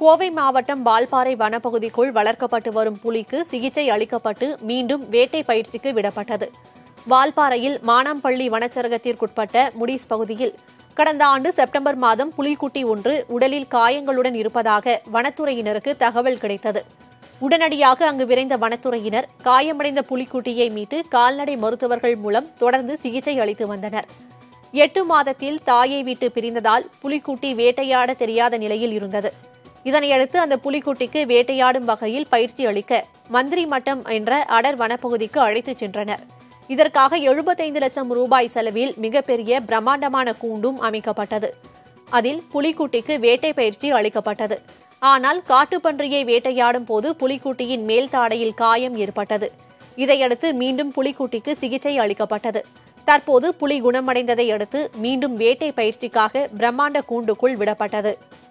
கோவை மாவட்டம் வால்பாறை வனப்பகுதிக்குள் வளர்க்கப்பட்டு வரும் புலிக்கு சிகிச்சை அளிக்கப்பட்டு மீண்டும் வேட்டை பயிற்சிக்கு விடப்பட்டது வால்பாறையில் மானாம்பள்ளி வனச்சரகத்திற்குட்பட்ட முடிஸ் பகுதியில் கடந்த ஆண்டு செப்டம்பர் மாதம் புலிக்குட்டி ஒன்று உடலில் காயங்களுடன் இருப்பதாக வனத்துறையினருக்கு தகவல் கிடைத்தது உடனடியாக அங்கு விரைந்த வனத்துறையினர் காயமடைந்த புலிக்குட்டியை மீட்டு கால்நடை மருத்துவர்கள் மூலம் தொடர்ந்து சிகிச்சை அளித்து வந்தனர் எட்டு மாதத்தில் தாயை விட்டு பிரிந்ததால் புலிக்குட்டி வேட்டையாட தெரியாத நிலையில் இருந்தது இதனையடுத்து அந்த புலிக்குட்டிக்கு வேட்டையாடும் வகையில் பயிற்சி அளிக்க மந்திரி மட்டம் என்ற அடர் வனப்பகுதிக்கு அழைத்துச் சென்றனர் இதற்காக எழுபத்தைந்து லட்சம் ரூபாய் செலவில் மிகப்பெரிய பிரம்மாண்டமான கூண்டும் அமைக்கப்பட்டது அதில் புலிக்குட்டிக்கு வேட்டை பயிற்சி அளிக்கப்பட்டது ஆனால் காட்டுப்பன்றியை வேட்டையாடும் போது புலிக்குட்டியின் மேல் தாடையில் காயம் ஏற்பட்டது இதையடுத்து மீண்டும் புலிக்குட்டிக்கு சிகிச்சை அளிக்கப்பட்டது தற்போது புலி குணமடைந்ததை அடுத்து மீண்டும் வேட்டை பயிற்சிக்காக பிரம்மாண்ட கூண்டுக்குள் விடப்பட்டது